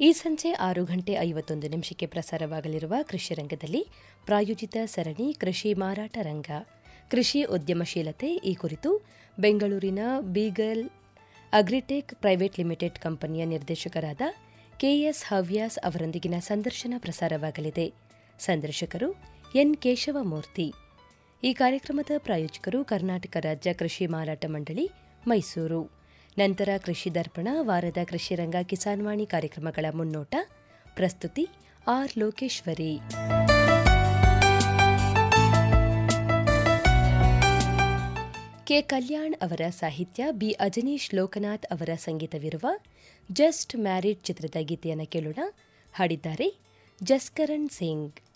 ಈ ಸಂಜೆ ಆರು ಗಂಟೆ ಐವತ್ತೊಂದು ನಿಮಿಷಕ್ಕೆ ಪ್ರಸಾರವಾಗಲಿರುವ ಕೃಷಿ ರಂಗದಲ್ಲಿ ಪ್ರಾಯೋಜಿತ ಸರಣಿ ಕೃಷಿ ಮಾರಾಟ ರಂಗ ಕೃಷಿ ಉದ್ಯಮಶೀಲತೆ ಈ ಕುರಿತು ಬೆಂಗಳೂರಿನ ಬೀಗಲ್ ಅಗ್ರಿಟೆಕ್ ಪ್ರೈವೇಟ್ ಲಿಮಿಟೆಡ್ ಕಂಪನಿಯ ನಿರ್ದೇಶಕರಾದ ಕೆಎಸ್ ಹವ್ಯಾಸ್ ಅವರೊಂದಿಗಿನ ಸಂದರ್ಶನ ಪ್ರಸಾರವಾಗಲಿದೆ ಸಂದರ್ಶಕರು ಎನ್ ಕೇಶವಮೂರ್ತಿ ಈ ಕಾರ್ಯಕ್ರಮದ ಪ್ರಾಯೋಜಕರು ಕರ್ನಾಟಕ ರಾಜ್ಯ ಕೃಷಿ ಮಾರಾಟ ಮಂಡಳಿ ಮೈಸೂರು ನಂತರ ಕೃಷಿ ದರ್ಪಣ ವಾರದ ಕೃಷಿ ರಂಗ ಕಿಸಾನ್ವಾಣಿ ಕಾರ್ಯಕ್ರಮಗಳ ಮುನ್ನೋಟ ಪ್ರಸ್ತುತಿ ಆರ್ ಲೋಕೇಶ್ವರಿ ಕೆ ಕಲ್ಯಾಣ್ ಅವರ ಸಾಹಿತ್ಯ ಬಿ ಅಜನೀಶ್ ಲೋಕನಾಥ್ ಅವರ ಸಂಗೀತವಿರುವ ಜಸ್ಟ್ ಮ್ಯಾರಿಡ್ ಚಿತ್ರದ ಗೀತೆಯನ್ನು ಕೇಳೋಣ ಹಾಡಿದ್ದಾರೆ ಜಸ್ಕರಣ್ ಸಿಂಗ್